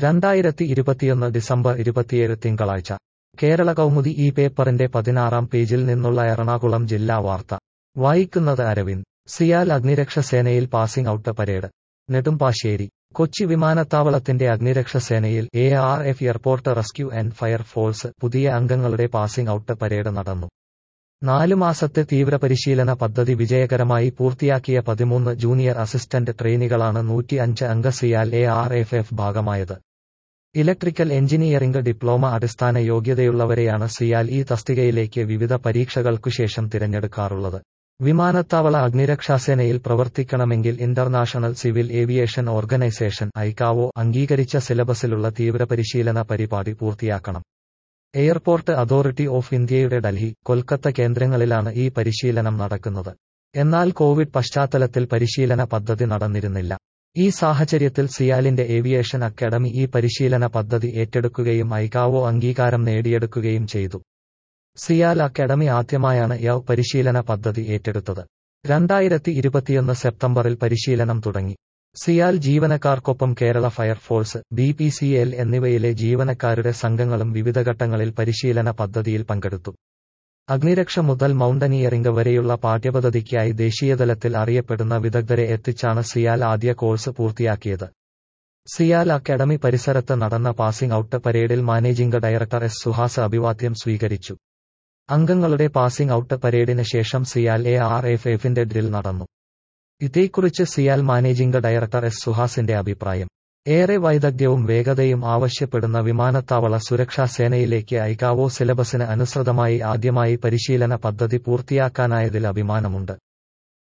രണ്ടായിരത്തി ഇരുപത്തിയൊന്ന് ഡിസംബർ ഇരുപത്തിയേഴ് തിങ്കളാഴ്ച കേരള കൗമുദി ഈ പേപ്പറിന്റെ പതിനാറാം പേജിൽ നിന്നുള്ള എറണാകുളം ജില്ലാ വാർത്ത വായിക്കുന്നത് അരവിന്ദ് സിയാൽ അഗ്നിരക്ഷ സേനയിൽ passing out parade Nedumbassery Kochi വിമാനത്താവളത്തിന്റെ അഗ്നിരക്ഷ സേനയിൽ A R F airport rescue and fire force പുതിയ അംഗങ്ങളുടെ പാസിംഗ് ഔട്ട് പരേഡ് നടന്നു നാലു മാസത്തെ തീവ്രപരിശീലന പദ്ധതി വിജയകരമായി പൂർത്തിയാക്കിയ പതിമൂന്ന് ജൂനിയർ അസിസ്റ്റന്റ് ട്രെയിനികളാണ് നൂറ്റി അഞ്ച് അംഗ CIAL A R F F ഭാഗമായത് ഇലക്ട്രിക്കൽ എഞ്ചിനീയറിംഗ് ഡിപ്ലോമ അടിസ്ഥാന യോഗ്യതയുള്ളവരെയാണ് സിയാൽ ഈ തസ്തികയിലേക്ക് വിവിധ പരീക്ഷകൾക്കുശേഷം തിരഞ്ഞെടുക്കാറുള്ളത് വിമാനത്താവള അഗ്നിരക്ഷാസേനയിൽ പ്രവർത്തിക്കണമെങ്കിൽ international civil aviation organisation ICAO അംഗീകരിച്ച സിലബസിലുള്ള തീവ്രപരിശീലന പരിപാടി പൂർത്തിയാക്കണം എയർപോർട്ട് അതോറിറ്റി ഓഫ് ഇന്ത്യയുടെ ഡൽഹി കൊൽക്കത്ത കേന്ദ്രങ്ങളിലാണ് ഈ പരിശീലനം നടക്കുന്നത് എന്നാൽ കോവിഡ് പശ്ചാത്തലത്തിൽ പരിശീലന പദ്ധതി നടന്നിരുന്നില്ല ഈ സാഹചര്യത്തിൽ സിയാലിന്റെ ഏവിയേഷൻ അക്കാദമി ഈ പരിശീലന പദ്ധതി ഏറ്റെടുക്കുകയും ഐകാവോ അംഗീകാരം നേടിയെടുക്കുകയും ചെയ്തു സിയാൽ അക്കാദമി ആദ്യമായാണ് യൗ പരിശീലന പദ്ധതി ഏറ്റെടുത്തത് രണ്ടായിരത്തി ഇരുപത്തിയൊന്ന് സെപ്റ്റംബറിൽ പരിശീലനം തുടങ്ങി സിയാൽ ജീവനക്കാർക്കൊപ്പം Kerala fire force B P C L എന്നിവയിലെ ജീവനക്കാരുടെ സംഘങ്ങളും വിവിധ ഘട്ടങ്ങളിൽ പരിശീലന പദ്ധതിയിൽ പങ്കെടുത്തു അഗ്നിരക്ഷ മുതൽ മൗണ്ടനിയറിംഗ് വരെയുള്ള പാഠ്യപദ്ധതിക്കായി ദേശീയതലത്തിൽ അറിയപ്പെടുന്ന വിദഗ്ധരെ എത്തിച്ചാണ് സിയാൽ ആദ്യ കോഴ്സ് പൂർത്തിയാക്കിയത് സിയാൽ അക്കാദമി പരിസരത്ത് നടന്ന പാസിംഗ് ഔട്ട് പരേഡിൽ മാനേജിംഗ് ഡയറക്ടർ എസ് സുഹാസ് അഭിവാദ്യം സ്വീകരിച്ചു അംഗങ്ങളുടെ പാസിംഗ് ഔട്ട് പരേഡിന് ശേഷം സിയാൽ എ ആർ എഫ് എഫിന്റെ ഡ്രിൽ നടന്നു ഇതേക്കുറിച്ച് സിയാൽ മാനേജിംഗ് ഡയറക്ടർ എസ് സുഹാസിന്റെ അഭിപ്രായം ഏറെ വൈദഗ്ധ്യവും വേഗതയും ആവശ്യപ്പെടുന്ന വിമാനത്താവള സുരക്ഷാ സേനയിലേക്ക് ഐകാവോ സിലബസിന് അനുസൃതമായി ആദ്യമായി പരിശീലന പദ്ധതി പൂർത്തിയാക്കാനായതിൽ അഭിമാനമുണ്ട്